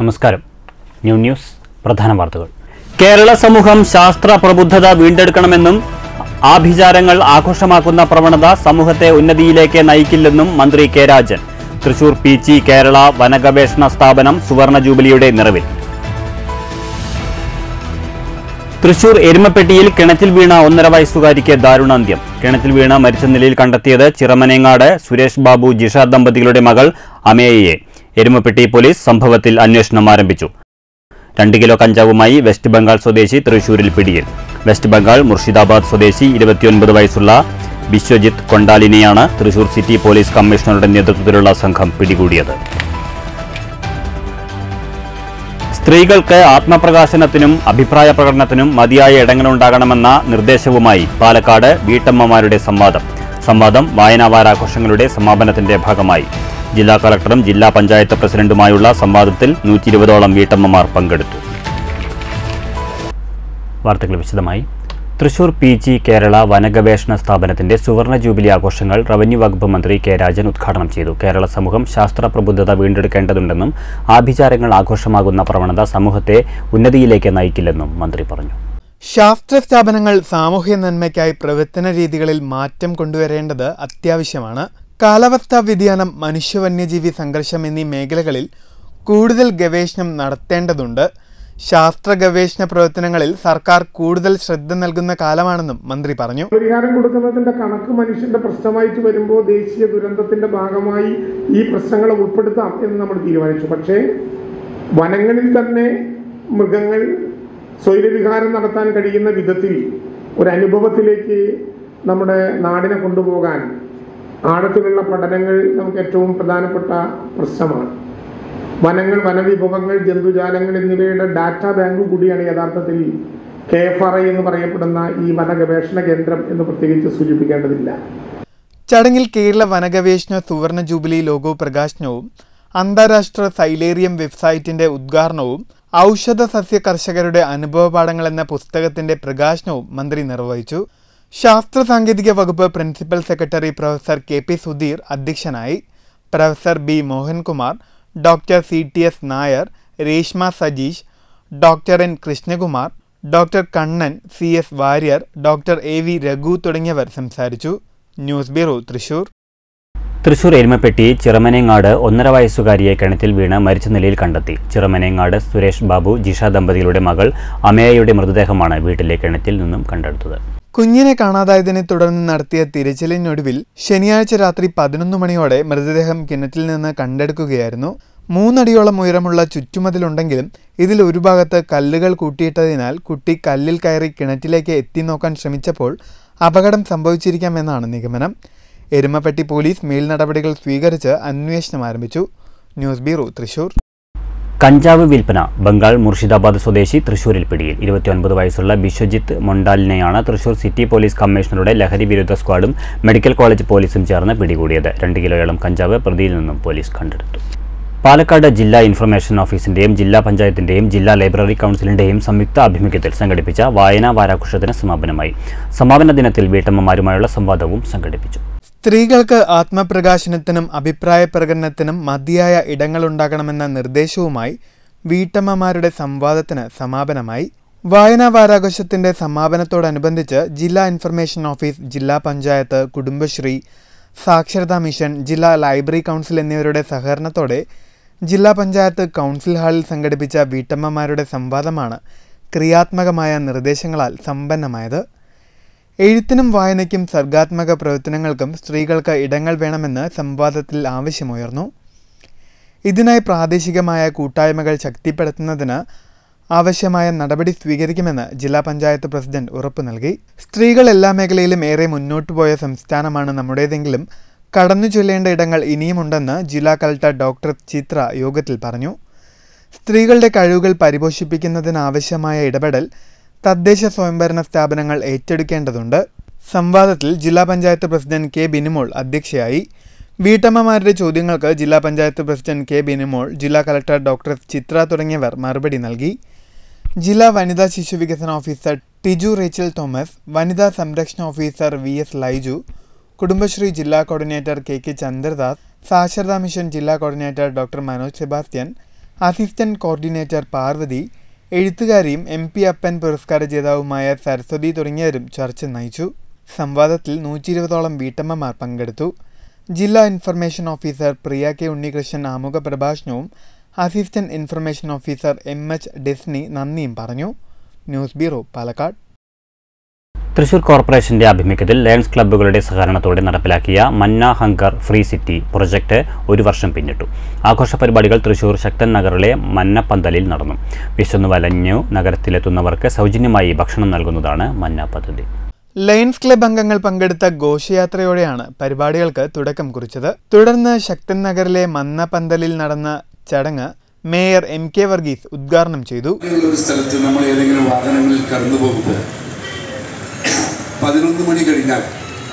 നമസ്കാരം new news പ്രധാന വാർത്തകൾ കേരള സമൂഹം ശാസ്ത്ര പ്രബുദ്ധത വീണ്ടെടുക്കണമെന്നും ആഭിചാരങ്ങൾ ആഘോഷമാക്കുന്ന പ്രവണത സമൂഹത്തെ ഉന്നതിയിലേക്ക് നയിക്കില്ലെന്നും മന്ത്രി K Rajan Thrissur P G Kerala വനഗവേഷണ സ്ഥാപനം സുവർണ ജൂബിലിയുടെ നിറവിൽ തൃശൂർ എരുമപ്പെട്ടിയിൽ കിണറ്റിൽ വീണ ഒന്നര വയസ്സുകാരിക്ക് ദാരുണാന്ത്യം കിണറ്റിൽ വീണ മരിച്ച നിലയിൽ കണ്ടെത്തിയത് ചിറമനേങ്ങാട് സുരേഷ് ബാബു ജിഷ ദമ്പതികളുടെ മകൾ അമേയയെ എരുമപ്പെട്ടി പോലീസ് സംഭവത്തിൽ അന്വേഷണം ആരംഭിച്ചു രണ്ട് കിലോ കഞ്ചാവുമായി വെസ്റ്റ് ബംഗാൾ സ്വദേശി തൃശൂരിൽ പിടിയിൽ വെസ്റ്റ് ബംഗാൾ മുർഷിദാബാദ് സ്വദേശി ഇരുപത്തിയൊൻപത് വയസ്സുള്ള വിശ്വജിത്ത് കൊണ്ടാലിനെയാണ് തൃശൂർ സിറ്റി പോലീസ് കമ്മീഷണറുടെ നേതൃത്വത്തിലുള്ള സംഘം പിടികൂടിയത് സ്ത്രീകൾക്ക് ആത്മപ്രകാശനത്തിനും അഭിപ്രായ പ്രകടനത്തിനും മതിയായ ഇടങ്ങളുണ്ടാകണമെന്ന നിർദ്ദേശവുമായി പാലക്കാട് വീട്ടമ്മമാരുടെ സംവാദം സംവാദം വായനാ വാരാഘോഷങ്ങളുടെ സമാപനത്തിന്റെ ഭാഗമായി ജില്ലാ കളക്ടറും ജില്ലാ പഞ്ചായത്ത് പ്രസിഡന്റുമായുള്ള സംവാദത്തിൽ നൂറ്റി ഇരുപതോളം വീട്ടമ്മമാർ പങ്കെടുത്തു വാർത്തകൾ വിശദമായി തൃശൂർ പി ജി കേരള വനഗവേഷണ സ്ഥാപനത്തിന്റെ സുവർണ ജൂബിലി ആഘോഷങ്ങൾ റവന്യൂ വകുപ്പ് മന്ത്രി കെ രാജൻ ഉദ്ഘാടനം ചെയ്തു കേരള സമൂഹം ശാസ്ത്ര പ്രബുദ്ധത വീണ്ടെടുക്കേണ്ടതുണ്ടെന്നും ആഭിചാരങ്ങൾ ആഘോഷമാകുന്ന പ്രവണത സമൂഹത്തെ ഉന്നതിയിലേക്ക് നയിക്കില്ലെന്നും മന്ത്രി പറഞ്ഞു ശാസ്ത്ര സ്ഥാപനങ്ങൾ സാമൂഹ്യ നന്മയ്ക്കായി പ്രവർത്തന രീതികളിൽ മാറ്റം കൊണ്ടുവരേണ്ടത് അത്യാവശ്യമാണ് കാലാവസ്ഥാ വ്യതിയാനം മനുഷ്യ വന്യജീവി സംഘർഷം എന്നീ മേഖലകളിൽ കൂടുതൽ ഗവേഷണം നടത്തേണ്ടതുണ്ട് ശാസ്ത്ര ഗവേഷണ പ്രവർത്തനങ്ങളിൽ സർക്കാർ കൂടുതൽ ശ്രദ്ധ നൽകുന്ന കാലമാണെന്നും മന്ത്രി പറഞ്ഞു പരിഹാരം കൊടുക്കുന്നതിന്റെ കണക്ക് മനുഷ്യന്റെ പ്രശ്നമായിട്ട് വരുമ്പോൾ ദേശീയ ദുരന്തത്തിന്റെ ഭാഗമായി ഈ പ്രശ്നങ്ങളെ ഉൾപ്പെടുത്താം എന്ന് നമ്മൾ തീരുമാനിച്ചു പക്ഷേ വനങ്ങളിൽ തന്നെ മൃഗങ്ങൾ സ്വൈരവിഹാരം നടത്താൻ കഴിയുന്ന വിധത്തിൽ ഒരു അനുഭവത്തിലേക്ക് നമ്മുടെ നാടിനെ കൊണ്ടുപോകാൻ ആഴത്തിലുള്ള പഠനങ്ങൾ നമുക്ക് ഏറ്റവും പ്രധാനപ്പെട്ട പ്രശ്നമാണ് വനങ്ങൾ വനവിഭവങ്ങൾ ജന്തുജാലങ്ങൾ എന്നിവയുടെ ഡാറ്റാ ബാങ്ക് കൂടിയാണ് യഥാർത്ഥത്തിൽ കെ എഫ് ആർ ഐ എന്ന് പറയപ്പെടുന്ന ഈ വന ഗവേഷണ കേന്ദ്രം എന്ന് പ്രത്യേകിച്ച് സൂചിപ്പിക്കേണ്ടതില്ല ചടങ്ങിൽ കേരള വനഗവേഷണ സുവർണ ജൂബിലി ലോഗോ പ്രകാശനവും അന്താരാഷ്ട്ര സൈലേറിയം വെബ്സൈറ്റിന്റെ ഉദ്ഘാടനവും ഔഷധ സസ്യ കർഷകരുടെ അനുഭവപാഠങ്ങൾ എന്ന പുസ്തകത്തിന്റെ പ്രകാശനവും മന്ത്രി നിർവഹിച്ചു ശാസ്ത്ര സാങ്കേതിക വകുപ്പ് principal secretary professor K P Sudheer അധ്യക്ഷനായി professor B Mohankumar doctor C T S Nair Reshma Sajeesh doctor N Krishnakumar doctor Kannan C S Warrier doctor A V Raghu തുടങ്ങിയവർ സംസാരിച്ചു ന്യൂസ് ബ്യൂറോ തൃശൂർ തൃശൂർ എരുമപ്പെട്ടി ചിറമനേങ്ങാട് ഒന്നര വയസ്സുകാരിയെ കിണറ്റിൽ വീണ് മരിച്ച നിലയിൽ കണ്ടെത്തി ചിറമനേങ്ങാട് സുരേഷ് ബാബു ജിഷ ദമ്പതികളുടെ മകൾ അമേയയുടെ മൃതദേഹമാണ് വീട്ടിലെ കിണറ്റിൽ നിന്നും കണ്ടെടുത്തത് കുഞ്ഞിനെ കാണാതായതിനെ തുടർന്ന് നടത്തിയ തിരച്ചിലിനൊടുവിൽ ശനിയാഴ്ച രാത്രി പതിനൊന്ന് മണിയോടെ മൃതദേഹം കിണറ്റിൽ നിന്ന് കണ്ടെടുക്കുകയായിരുന്നു മൂന്നടിയോളം ഉയരമുള്ള ചുറ്റുമതിലുണ്ടെങ്കിലും ഇതിൽ ഒരു ഭാഗത്ത് കല്ലുകൾ കൂട്ടിയിട്ടതിനാൽ കുട്ടി കല്ലിൽ കയറി കിണറ്റിലേക്ക് എത്തി നോക്കാൻ ശ്രമിച്ചപ്പോൾ അപകടം സംഭവിച്ചിരിക്കാമെന്നാണ് നിഗമനം എരുമപ്പെട്ടി പോലീസ് മേൽനടപടികൾ സ്വീകരിച്ച് അന്വേഷണം ആരംഭിച്ചു ന്യൂസ് ബ്യൂറോ തൃശൂർ കഞ്ചാവ് വിൽപ്പന ബംഗാൾ മുർഷിദാബാദ് സ്വദേശി തൃശൂരിൽ പിടിയിൽ ഇരുപത്തിയൊൻപത് വയസ്സുള്ള ബിശ്വജിത്ത് മൊണ്ടാലിനെയാണ് തൃശൂർ സിറ്റി പോലീസ് കമ്മീഷണറുടെ ലഹരി വിരുദ്ധ സ്ക്വാഡും മെഡിക്കൽ കോളേജ് പോലീസും ചേർന്ന് പിടികൂടിയത് രണ്ട് കിലോയോളം കഞ്ചാവ് പ്രതിയിൽ നിന്നും പോലീസ് കണ്ടെടുത്തു പാലക്കാട് ജില്ലാ ഇൻഫർമേഷൻ ഓഫീസിന്റെയും ജില്ലാ പഞ്ചായത്തിന്റെയും ജില്ലാ ലൈബ്രറി കൗൺസിലിന്റെയും സംയുക്ത ആഭിമുഖ്യത്തിൽ സംഘടിപ്പിച്ച വായനാ വാരാഘോഷത്തിന് സമാപനമായി സമാപന ദിനത്തിൽ വീട്ടമ്മമാരുമായുള്ള സംവാദവും സംഘടിപ്പിച്ചു സ്ത്രീകൾക്ക് ആത്മപ്രകാശനത്തിനും അഭിപ്രായ പ്രകടനത്തിനും മതിയായ ഇടങ്ങളുണ്ടാകണമെന്ന നിർദ്ദേശവുമായി വീട്ടമ്മമാരുടെ സംവാദത്തിന് സമാപനമായി വായനാ വാരാഘോഷത്തിന്റെ സമാപനത്തോടനുബന്ധിച്ച് ജില്ലാ ഇൻഫർമേഷൻ ഓഫീസ് ജില്ലാ പഞ്ചായത്ത് കുടുംബശ്രീ സാക്ഷരതാ മിഷൻ ജില്ലാ ലൈബ്രറി കൗൺസിൽ എന്നിവരുടെ സഹകരണത്തോടെ ജില്ലാ പഞ്ചായത്ത് കൗൺസിൽ ഹാളിൽ സംഘടിപ്പിച്ച വീട്ടമ്മമാരുടെ സംവാദമാണ് ക്രിയാത്മകമായ നിർദ്ദേശങ്ങളാൽ സമ്പന്നമായത് എഴുത്തിനും വായനയ്ക്കും സർഗാത്മക പ്രവർത്തനങ്ങൾക്കും സ്ത്രീകൾക്ക് ഇടങ്ങൾ വേണമെന്ന് സംവാദത്തിൽ ആവശ്യമുയർന്നു ഇതിനായി പ്രാദേശികമായ കൂട്ടായ്മകൾ ശക്തിപ്പെടുത്തുന്നതിന് ആവശ്യമായ നടപടി സ്വീകരിക്കുമെന്ന് ജില്ലാ പഞ്ചായത്ത് പ്രസിഡന്റ് ഉറപ്പു നൽകി സ്ത്രീകൾ എല്ലാ മേഖലയിലും ഏറെ മുന്നോട്ടു പോയ സംസ്ഥാനമാണ് നമ്മുടേതെങ്കിലും കടന്നു ചൊല്ലേണ്ട ഇടങ്ങൾ ഇനിയുമുണ്ടെന്ന് ജില്ലാ കളക്ടർ ഡോക്ടർ ചിത്ര യോഗത്തിൽ പറഞ്ഞു സ്ത്രീകളുടെ കഴിവുകൾ പരിപോഷിപ്പിക്കുന്നതിനാവശ്യമായ ഇടപെടൽ തദ്ദേശ സ്വയംഭരണ സ്ഥാപനങ്ങൾ ഏറ്റെടുക്കേണ്ടതുണ്ട് സംവാദത്തിൽ ജില്ലാ പഞ്ചായത്ത് പ്രസിഡന്റ് കെ ബിനിമോൾ അധ്യക്ഷയായി വീട്ടമ്മമാരുടെ ചോദ്യങ്ങൾക്ക് ജില്ലാ പഞ്ചായത്ത് പ്രസിഡന്റ് കെ ബിനിമോൾ ജില്ലാ കളക്ടർ ഡോക്ടർ ചിത്ര തുടങ്ങിയവർ മറുപടി നൽകി ജില്ലാ വനിതാ ശിശു വികസന ഓഫീസർ ടിജു റേച്ചൽ തോമസ് വനിതാ സംരക്ഷണ officer V S Laiju Kudumbashree ജില്ലാ കോർഡിനേറ്റർ കെ കെ ചന്ദ്രദാസ് സാക്ഷരതാ മിഷൻ ജില്ലാ coordinator doctor Manoj Sebastian assistant coordinator Parvathy എഴുത്തുകാരിയും എം പി അപ്പൻ പുരസ്കാര ജേതാവുമായ സരസ്വതി തുടങ്ങിയവരും ചർച്ച നയിച്ചു സംവാദത്തിൽ നൂറ്റി ഇരുപതോളം വീട്ടമ്മമാർ പങ്കെടുത്തു ജില്ലാ information officer Priya K Unnikrishnan ആമുഖ പ്രഭാഷണവും assistant information officer M H Desni നന്ദിയും പറഞ്ഞു ന്യൂസ് ബ്യൂറോ പാലക്കാട് തൃശൂർ കോർപ്പറേഷന്റെ ആഭിമുഖ്യത്തിൽ ലയൺസ് ക്ലബ്ബുകളുടെ സഹകരണത്തോടെ നടപ്പിലാക്കിയ മന്ന ഹങ്കർ ഫ്രീ സിറ്റി പ്രൊജക്ട് ഒരു വർഷം പിന്നിട്ടു ആഘോഷ പരിപാടികൾ തൃശൂർ ശക്തൻ നഗറിലെ മന്നപ്പന്തലിൽ നടന്നു വിശന്നു വലഞ്ഞു നഗരത്തിലെത്തുന്നവർക്ക് സൗജന്യമായി ഭക്ഷണം നൽകുന്നതാണ് മന്ന പദ്ധതി ലയൺസ് ക്ലബ് അംഗങ്ങൾ പങ്കെടുത്ത ഘോഷയാത്രയോടെയാണ് പരിപാടികൾക്ക് തുടക്കം കുറിച്ചത് തുടർന്ന് ശക്തൻ നഗറിലെ മന്നപ്പന്തലിൽ നടന്ന ചടങ്ങ് മേയർ എം കെ വർഗീസ് ഉദ്ഘാടനം ചെയ്തു ഉള്ള ഒരു സ്ഥലത്ത് നമ്മൾ ഏതെങ്കിലും വാഹനങ്ങളിൽ കടന്നു പോകുമ്പോൾ പതിനൊന്ന് മണി കഴിഞ്ഞാൽ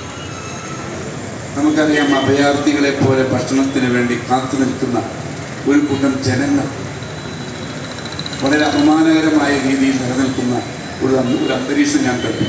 നമുക്കറിയാം അഭയാർത്ഥികളെ പോലെ ഭക്ഷണത്തിന് വേണ്ടി കാത്തു നിൽക്കുന്ന ഒരു കൂട്ടം ജനങ്ങൾ വളരെ അപമാനകരമായ രീതിയിൽ നിലനിൽക്കുന്ന ഒരു അന്ത- ഒരു അന്തരീക്ഷം ഞാൻ കണ്ടു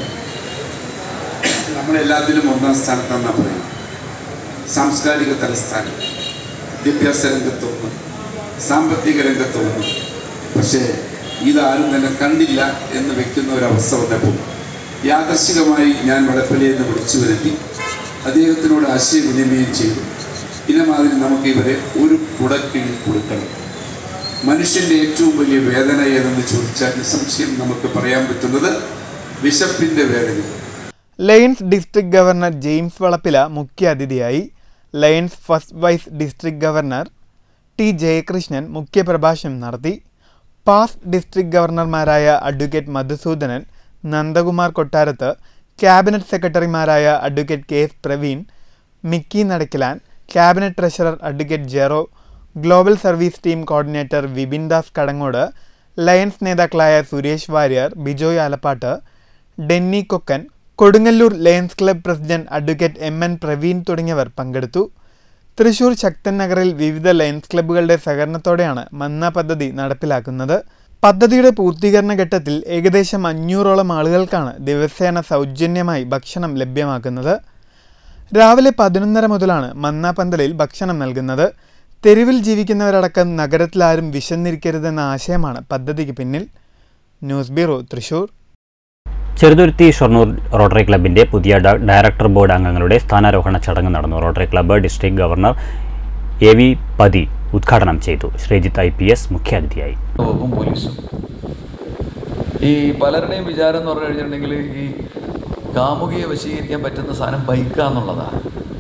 നമ്മളെല്ലാത്തിലും ഒന്നാം സ്ഥാനത്താണെന്നാണ് പറയുന്നത് സാംസ്കാരിക തലസ്ഥാനം വിദ്യാഭ്യാസ രംഗത്തൊന്ന് സാമ്പത്തിക രംഗത്തൊന്ന് പക്ഷേ ഇതാരും തന്നെ കണ്ടില്ല എന്ന് വെക്കുന്ന ഒരവസ്ഥ വന്നപ്പോൾ യാദർശികമായി ഞാൻ വടപ്പള്ളിയിൽ നിന്ന് വിളിച്ചു വരുത്തി അദ്ദേഹത്തിനോട് ആശയവിനിമയം ചെയ്തു ഇനമാതിരി നമുക്ക് ഇവരെ ഒരു കുടക്കീഴിൽ കൊടുക്കണം മനുഷ്യൻ്റെ ഏറ്റവും വലിയ വേദന ഏതെന്ന് ചോദിച്ചാൽ നിസ്സംശയം നമുക്ക് പറയാൻ പറ്റുന്നത് വിശപ്പിൻ്റെ വേദന lions district governor James Valappila മുഖ്യ അതിഥിയായി lions first vice district governor T Jayakrishnan മുഖ്യപ്രഭാഷണം നടത്തി പാസ്റ്റ് ഡിസ്ട്രിക്ട് ഗവർണർമാരായ അഡ്വക്കേറ്റ് മധുസൂദനൻ നന്ദകുമാർ കൊട്ടാരത്ത് ക്യാബിനറ്റ് സെക്രട്ടറിമാരായ advocate K S Praveen Mikki Nadakkilan cabinet treasurer advocate Jero global service team coordinator Vipin Das Kadangode lions നേതാക്കളായ Suresh Warrier Bijoy Alappat Denny Kokkan Kodungallur lions club president advocate M N Praveen തുടങ്ങിയവർ പങ്കെടുത്തു തൃശൂർ ശക്തൻ നഗറിൽ വിവിധ ലയൺസ് ക്ലബ്ബുകളുടെ സഹകരണത്തോടെയാണ് മന്ന പദ്ധതി നടപ്പിലാക്കുന്നത് പദ്ധതിയുടെ പൂർത്തീകരണ ഘട്ടത്തിൽ ഏകദേശം അഞ്ഞൂറോളം ആളുകൾക്കാണ് ദിവസേന സൗജന്യമായി ഭക്ഷണം ലഭ്യമാക്കുന്നത് രാവിലെ പതിനൊന്നര മുതലാണ് മന്ന പന്തലിൽ ഭക്ഷണം നൽകുന്നത് തെരുവിൽ ജീവിക്കുന്നവരടക്കം നഗരത്തിലാരും വിശന്നിരിക്കരുതെന്ന ആശയമാണ് പദ്ധതിക്ക് പിന്നിൽ news bureau Thrissur Cheruthuruthy Shoranur rotary ക്ലബിന്റെ പുതിയ ഡ- ഡയറക്ടർ ബോർഡ് അംഗങ്ങളുടെ സ്ഥാനാരോഹണ ചടങ്ങ് നടന്നു rotary club district governor A V Pathi ഉദ്ഘാടനം ചെയ്തു ശ്രീജിത്ത് ഐ പി എസ് മുഖ്യാതിഥിയായി വകുപ്പും പോലീസും ഈ പലരുടെയും വിചാരം എന്ന് പറഞ്ഞു കഴിഞ്ഞിട്ടുണ്ടെങ്കിൽ ഈ കാമുകിയെ വശീകരിക്കാൻ പറ്റുന്ന സാധനം ബൈക്കാന്നുള്ളതാണ്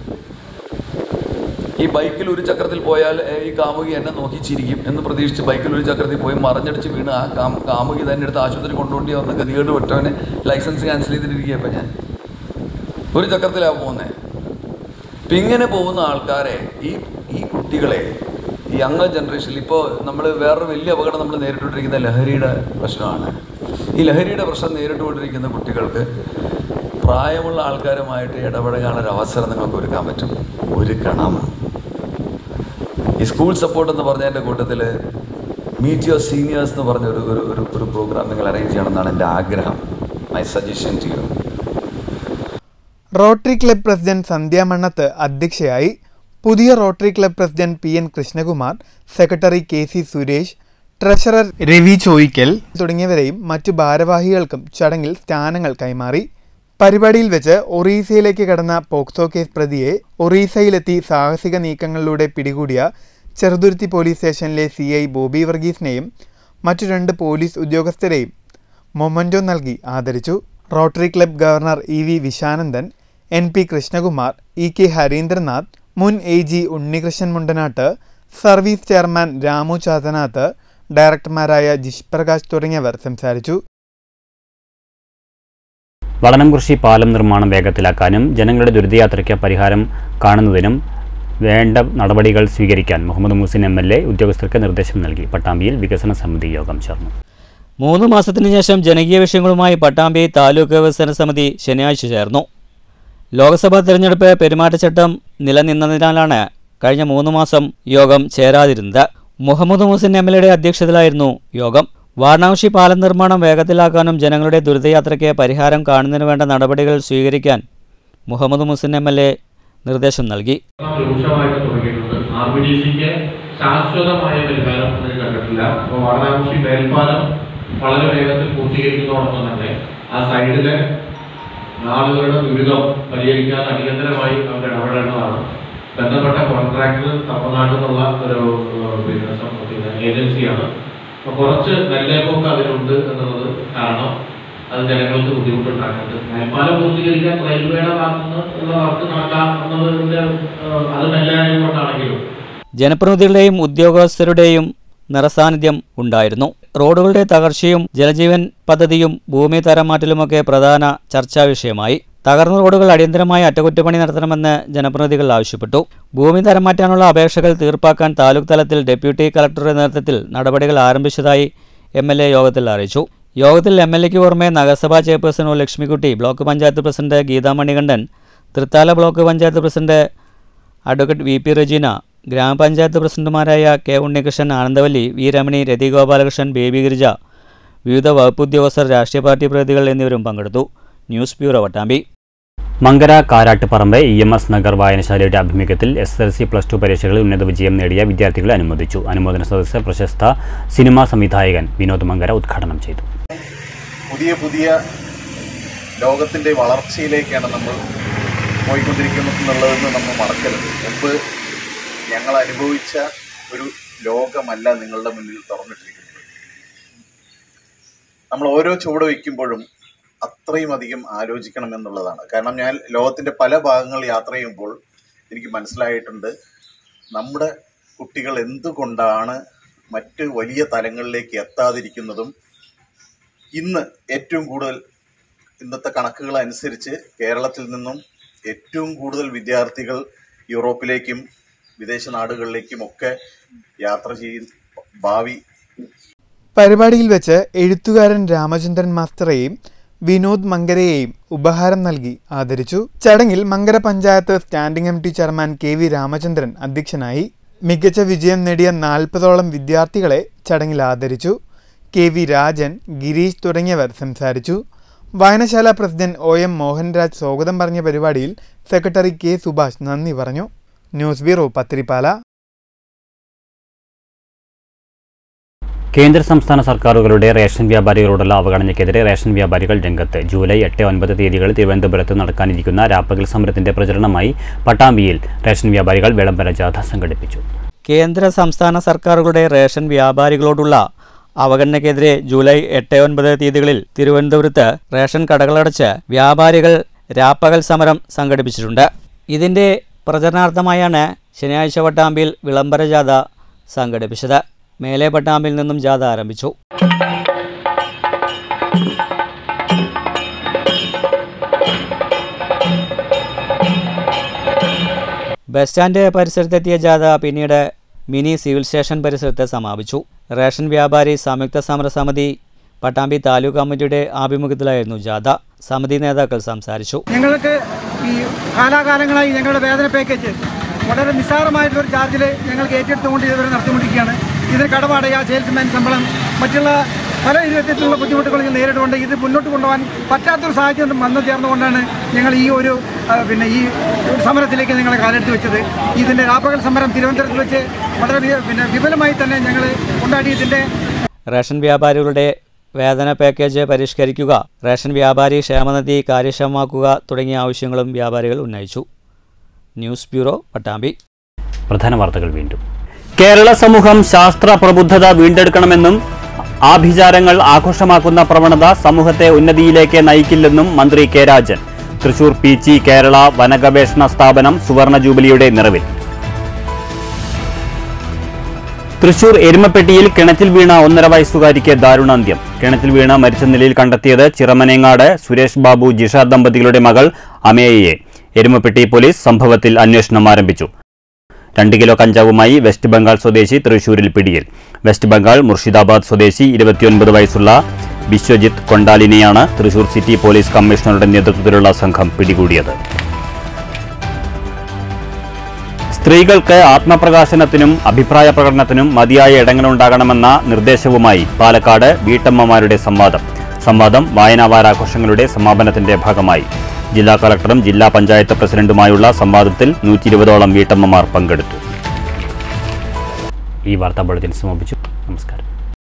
ഈ ബൈക്കിൽ ഒരു ചക്രത്തിൽ പോയാൽ ഏ, ഈ കാമുകി എന്നെ നോക്കി ചിരിക്കും എന്ന് പ്രതീക്ഷിച്ച് ബൈക്കിൽ ഒരു ചക്രത്തിൽ പോയി മറിഞ്ഞടിച്ച് വീണ് ആ കാം കാമുകി തന്നെ എടുത്ത് ആശുപത്രി കൊണ്ടുപോണ്ടി വന്ന് ഗതികേട് വിട്ടവനെ ലൈസൻസ് ക്യാൻസൽ ചെയ്തിട്ടിരിക്കുക ഇപ്പം ഞാൻ ഒരു ചക്രത്തിലാണ് പോകുന്നത് അപ്പം ഇങ്ങനെ പോകുന്ന ആൾക്കാരെ ഈ ഈ കുട്ടികളെ ഈ യങ് ജനറേഷനിൽ ഇപ്പോൾ നമ്മൾ വേറൊരു വലിയ അപകടം നമ്മൾ നേരിട്ടുകൊണ്ടിരിക്കുന്ന ലഹരിയുടെ പ്രശ്നമാണ് ഈ ലഹരിയുടെ പ്രശ്നം നേരിട്ടുകൊണ്ടിരിക്കുന്ന കുട്ടികൾക്ക് പ്രായമുള്ള ആൾക്കാരുമായിട്ട് ഇടപഴകാനൊരു അവസരം നിങ്ങൾക്ക് ഒരുക്കാൻ പറ്റും ഒരുക്കണം ഈ സ്കൂൾ സപ്പോർട്ട് എന്ന് പറഞ്ഞതിൻ്റെ കൂട്ടത്തിൽ മീറ്റ് യുവർ സീനിയേഴ്സ് എന്ന് പറഞ്ഞ ഒരു ഒരു ഒരു ഒരു പ്രോഗ്രാം നിങ്ങൾ അറേഞ്ച് ചെയ്യണമെന്നാണ് എൻ്റെ ആഗ്രഹം my suggestion to you rotary club president Sandhya Mannath അധ്യക്ഷയായി പുതിയ rotary club president P N Krishnakumar secretary K C Suresh treasurer Ravi Choyikkal തുടങ്ങിയവരെയും മറ്റു ഭാരവാഹികൾക്കും ചടങ്ങിൽ സ്ഥാനങ്ങൾ കൈമാറി പരിപാടിയിൽ വെച്ച് ഒറീസയിലേക്ക് കടന്ന പോക്സോ കേസ് പ്രതിയെ ഒറീസയിലെത്തി സാഹസിക നീക്കങ്ങളിലൂടെ പിടികൂടിയ ചെറുതുരുത്തി പോലീസ് സ്റ്റേഷനിലെ സി ഐ ബോബി വർഗീസിനെയും മറ്റു രണ്ട് പോലീസ് ഉദ്യോഗസ്ഥരെയും മൊമൻറ്റോ നൽകി ആദരിച്ചു rotary club governor E V Vishanandan N P Krishnakumar E K Harindranath മുൻ A G Unnikrishnan Mundanat service chairman Ramu Chathanath ഡയറക്ടർമാരായ ജിഷ് പ്രകാശ് തുടങ്ങിയവർ സംസാരിച്ചു വടനംകുറിശി പാലം നിർമ്മാണം വേഗത്തിലാക്കാനും ജനങ്ങളുടെ ദുരിതയാത്രയ്ക്ക് പരിഹാരം കാണുന്നതിനും വേണ്ട നടപടികൾ സ്വീകരിക്കാൻ Muhammad Muhsin M L A ഉദ്യോഗസ്ഥർക്ക് നിർദ്ദേശം നൽകി പട്ടാമ്പിയിൽ വികസന സമിതി യോഗം ചേർന്നു മൂന്ന് മാസത്തിനു ശേഷം ജനകീയ വിഷയങ്ങളുമായി പട്ടാമ്പി താലൂക്ക് വികസന സമിതി ശനിയാഴ്ച ചേർന്നു ലോക്സഭാ തെരഞ്ഞെടുപ്പ് പെരുമാറ്റച്ചട്ടം നിലനിന്നതിനാലാണ് കഴിഞ്ഞ മൂന്ന് മാസം യോഗം ചേരാതിരുന്നത് മുഹമ്മദ് മുഹസിൻ എം എൽ എയുടെ അധ്യക്ഷതയിലായിരുന്നു യോഗം വാരണാസി പാലം നിർമ്മാണം വേഗത്തിലാക്കാനും ജനങ്ങളുടെ ദുരിതയാത്രയ്ക്ക് പരിഹാരം കാണുന്നതിന് വേണ്ട നടപടികൾ സ്വീകരിക്കാൻ Muhammad Muhsin M L A നിർദ്ദേശം നൽകി രൂക്ഷമായിട്ട് തുടങ്ങിയിട്ടുണ്ട് ആ ആർ ബി ഡി സിക്ക് ശാശ്വതമായ പരിഹാരം അതിന് കണ്ടിട്ടില്ല അപ്പോൾ വാരണാസി മേൽപ്പാലം വളരെ വേഗത്തിൽ പൂർത്തീകരിക്കുന്നതോടൊപ്പം തന്നെ ആ സൈഡിലെ ആളുകളുടെ ദുരിതം പരിഹരിക്കാൻ അടിയന്തരമായി അവർ ഇടപെടേണ്ടതാണ് ബന്ധപ്പെട്ട കോൺട്രാക്ടർ തമിഴ്നാട്ടിൽ നിന്നുള്ള ഒരു ഏഹ്, പിന്നെ സം- പിന്നെ ഏജൻസിയാണ് അപ്പോൾ കുറച്ച് നെല്ലേപ്പൊക്കെ അതിലുണ്ട് എന്നുള്ളത് കാരണം അത് ജനങ്ങൾക്ക് ബുദ്ധിമുട്ടുണ്ടാക്കുന്നുണ്ട് മേൽപ്പാലം പൂർത്തീകരിക്കാൻ റെയിൽവേയുടെ ഭാഗത്തുനിന്ന് ഉള്ള വർക്ക് നടക്കാം എന്നതിന്റെ ഏഹ്, അത് നെല്ലായതുകൊണ്ടാണെങ്കിലും ജനപ്രതിനിധികളുടെയും ഉദ്യോഗസ്ഥരുടെയും നിറസാന്നിധ്യം ഉണ്ടായിരുന്നു റോഡുകളുടെ തകർച്ചയും ജലജീവൻ പദ്ധതിയും ഭൂമി തരം മാറ്റലുമൊക്കെ പ്രധാന ചർച്ചാ വിഷയമായി തകർന്ന റോഡുകൾ അടിയന്തരമായി അറ്റകുറ്റപ്പണി നടത്തണമെന്ന് ജനപ്രതിനിധികൾ ആവശ്യപ്പെട്ടു ഭൂമി തരം മാറ്റാനുള്ള അപേക്ഷകൾ തീർപ്പാക്കാൻ താലൂക്ക് തലത്തിൽ ഡെപ്യൂട്ടി കളക്ടറുടെ നേതൃത്വത്തിൽ നടപടികൾ ആരംഭിച്ചതായി എം എൽ എ യോഗത്തിൽ അറിയിച്ചു യോഗത്തിൽ എം എൽ എക്ക് പുറമെ നഗരസഭാ chairperson O Lakshmikutty block panchayat president Geetha Manikandan Thrithala block panchayat president advocate V P Rejina ഗ്രാമപഞ്ചായത്ത് പ്രസിഡന്റുമാരായ K Unnikrishnan Anandavalli V Ramani Rathi Gopalakrishnan Baby Girija വിവിധ വകുപ്പ് ഉദ്യോഗസ്ഥർ രാഷ്ട്രീയ പാർട്ടി പ്രതിനിധികൾ എന്നിവരും പങ്കെടുത്തു news bureau Vattambi Mankara Karattuparamba E M S Nagar വായനശാലയുടെ ആഭിമുഖ്യത്തിൽ S L C plus two പരീക്ഷകളിൽ ഉന്നത വിജയം നേടിയ വിദ്യാർത്ഥികളെ അനുമോദിച്ചു അനുമോദന സദസ്സ് പ്രശസ്ത സിനിമാ സംവിധായകൻ വിനോദ് മങ്കര ഉദ്ഘാടനം ചെയ്തു പുതിയ പുതിയ ലോകത്തിൻ്റെ വളർച്ചയിലേക്കാണ് നമ്മൾ പോയിക്കൊണ്ടിരിക്കുന്നത് എന്നുള്ളതെന്ന് നമ്മൾ മറക്കരുത് മുമ്പ് ഞങ്ങൾ അനുഭവിച്ച ഒരു ലോകമല്ല നിങ്ങളുടെ മുന്നിൽ തുറന്നിട്ടിരിക്കുന്നത് നമ്മൾ ഓരോ ചുവട് വയ്ക്കുമ്പോഴും അത്രയും അധികം ആലോചിക്കണം എന്നുള്ളതാണ് കാരണം ഞാൻ ലോകത്തിൻ്റെ പല ഭാഗങ്ങൾ യാത്ര ചെയ്യുമ്പോൾ എനിക്ക് മനസ്സിലായിട്ടുണ്ട് നമ്മുടെ കുട്ടികൾ എന്തുകൊണ്ടാണ് മറ്റ് വലിയ തലങ്ങളിലേക്ക് എത്താതിരിക്കുന്നതും ഇന്ന് ഏറ്റവും കൂടുതൽ ഇന്നത്തെ കണക്കുകൾ അനുസരിച്ച് കേരളത്തിൽ നിന്നും ഏറ്റവും കൂടുതൽ വിദ്യാർത്ഥികൾ യൂറോപ്പിലേക്കും വിദേശ നാടുകളിലേക്കും ഒക്കെ യാത്ര ചെയ്യും ഭാവി പരിപാടിയിൽ വെച്ച് എഴുത്തുകാരൻ രാമചന്ദ്രൻ മാസ്റ്ററെയും വിനോദ് മങ്കരയെയും ഉപഹാരം നൽകി ആദരിച്ചു ചടങ്ങിൽ Mankara panchayat standing M T chairman K V Ramachandran അധ്യക്ഷനായി മികച്ച വിജയം നേടിയ നാൽപ്പതോളം വിദ്യാർത്ഥികളെ ചടങ്ങിൽ ആദരിച്ചു കെ വി രാജൻ ഗിരീഷ് തുടങ്ങിയവർ സംസാരിച്ചു വായനശാല പ്രസിഡന്റ് ഒ എം മോഹൻരാജ് സ്വാഗതം പറഞ്ഞ പരിപാടിയിൽ സെക്രട്ടറി കെ സുഭാഷ് നന്ദി പറഞ്ഞു ന്യൂസ് ബ്യൂറോ പത്തിരിപ്പാല കേന്ദ്ര സംസ്ഥാന സർക്കാരുകളുടെ റേഷൻ വ്യാപാരികളോടുള്ള അവഗണനയ്ക്കെതിരെ റേഷൻ വ്യാപാരികൾ രംഗത്ത് ജൂലൈ എട്ട് ഒൻപത് തീയതികളിൽ തിരുവനന്തപുരത്ത് നടക്കാനിരിക്കുന്ന രാപ്പകൽ സമരത്തിന്റെ പ്രചരണമായി പട്ടാമ്പിയിൽ റേഷൻ വ്യാപാരികൾ വിളംബര ജാഥ സംഘടിപ്പിച്ചു കേന്ദ്ര സംസ്ഥാന സർക്കാരുകളുടെ റേഷൻ വ്യാപാരികളോടുള്ള അവഗണനയ്ക്കെതിരെ ജൂലൈ എട്ട് ഒൻപത് തീയതികളിൽ തിരുവനന്തപുരത്ത് റേഷൻ കടകളടച്ച് വ്യാപാരികൾ രാപ്പകൽ സമരം സംഘടിപ്പിച്ചിട്ടുണ്ട് ഇതിൻ്റെ പ്രചരണാർത്ഥമായാണ് ശനിയാഴ്ച പട്ടാമ്പിയിൽ വിളംബര ജാഥ സംഘടിപ്പിച്ചത് മേലെ പട്ടാമ്പിൽ നിന്നും ജാഥ ആരംഭിച്ചു ബസ് സ്റ്റാൻഡ് പരിസരത്തെത്തിയ ജാഥ പിന്നീട് മിനി സിവിൽ സ്റ്റേഷൻ പരിസരത്ത് സമാപിച്ചു റേഷൻ വ്യാപാരി സംയുക്ത സമരസമിതി പട്ടാമ്പി താലൂക്ക് കമ്മിറ്റിയുടെ ആഭിമുഖ്യത്തിലായിരുന്നു ജാഥ സമിതി നേതാക്കൾ സംസാരിച്ചു ഞങ്ങൾക്ക് ഈ കാലാകാലങ്ങളായി ഞങ്ങളുടെ വേതന പാക്കേജ് വളരെ നിസ്സാരമായിട്ടുള്ള ഒരു ചാർജിൽ ഞങ്ങൾക്ക് ഏറ്റെടുത്തുകൊണ്ട് ഇതുവരെ നടത്തിക്കൊണ്ടിരിക്കുകയാണ് ഇതിന് കടവാടക സെയിൽസ്മാൻ ശമ്പളം മറ്റുള്ള പല വിധത്തിലുള്ള ബുദ്ധിമുട്ടുകൾ ഞങ്ങൾ നേരിടുകൊണ്ട് ഇത് മുന്നോട്ട് കൊണ്ടുപോകാൻ പറ്റാത്തൊരു സാഹചര്യം വന്നു ചേർന്നുകൊണ്ടാണ് ഞങ്ങൾ ഈ ഒരു ആ, പിന്നെ ഈ ഒരു സമരത്തിലേക്ക് ഞങ്ങളെ കാലെടുത്ത് വെച്ചത് ഇതിൻ്റെ രാപ്പകൽ സമരം തിരുവനന്തപുരത്ത് വെച്ച് വളരെ വി- പിന്നെ വിപുലമായി തന്നെ ഞങ്ങൾ കൊണ്ടാടി ഇതിൻ്റെ റേഷൻ വ്യാപാരികളുടെ വേതന പാക്കേജ് പരിഷ്കരിക്കുക റേഷൻ വ്യാപാരി ക്ഷേമനിധി കാര്യക്ഷമമാക്കുക തുടങ്ങിയ ആവശ്യങ്ങളും വ്യാപാരികൾ ഉന്നയിച്ചു ന്യൂസ് ബ്യൂറോ പട്ടാമ്പി പ്രധാന വാർത്തകൾ വീണ്ടും കേരള സമൂഹം ശാസ്ത്ര പ്രബുദ്ധത വീണ്ടെടുക്കണമെന്നും ആഭിചാരങ്ങൾ ആഘോഷമാക്കുന്ന പ്രവണത സമൂഹത്തെ ഉന്നതിയിലേക്ക് നയിക്കില്ലെന്നും മന്ത്രി കെ രാജൻ തൃശൂർ പീച്ചി കേരള വനഗവേഷണ സ്ഥാപനം സുവർണ ജൂബിലിയുടെ നിറവിൽ തൃശൂർ എരുമപ്പെട്ടിയിൽ കിണറ്റിൽ വീണ ഒന്നര വയസ്സുകാരിക്ക് ദാരുണാന്ത്യം കിണറ്റിൽ വീണ മരിച്ച നിലയിൽ കണ്ടെത്തിയത് ചിറമനേങ്ങാട് സുരേഷ് ബാബു ജിഷ ദമ്പതികളുടെ മകൾ അമേയയെ എരുമപ്പെട്ടി പോലീസ് സംഭവത്തിൽ അന്വേഷണം ആരംഭിച്ചു രണ്ട് കിലോ കഞ്ചാവുമായി വെസ്റ്റ് ബംഗാൾ സ്വദേശി തൃശൂരിൽ പിടിയിൽ വെസ്റ്റ് ബംഗാൾ മുർഷിദാബാദ് സ്വദേശി ഇരുപത്തിയൊൻപത് വയസ്സുള്ള വിശ്വജിത്ത് കൊണ്ടാലിനെയാണ് തൃശൂർ സിറ്റി പോലീസ് കമ്മീഷണറുടെ നേതൃത്വത്തിലുള്ള സംഘം പിടികൂടിയത് സ്ത്രീകൾക്ക് ആത്മപ്രകാശനത്തിനും അഭിപ്രായ പ്രകടനത്തിനും മതിയായ ഇടങ്ങളുണ്ടാകണമെന്ന നിർദ്ദേശവുമായി പാലക്കാട് വീട്ടമ്മമാരുടെ സംവാദം സംവാദം വായനാ വാരാഘോഷങ്ങളുടെ സമാപനത്തിന്റെ ഭാഗമായി ജില്ലാ കളക്ടറും ജില്ലാ പഞ്ചായത്ത് പ്രസിഡന്റുമായുള്ള സംവാദത്തിൽ നൂറ്റി ഇരുപതോളം വീട്ടമ്മമാർ പങ്കെടുത്തു ഈ വാർത്താ ബുള്ളറ്റിൻ സമാപിച്ചു നമസ്കാരം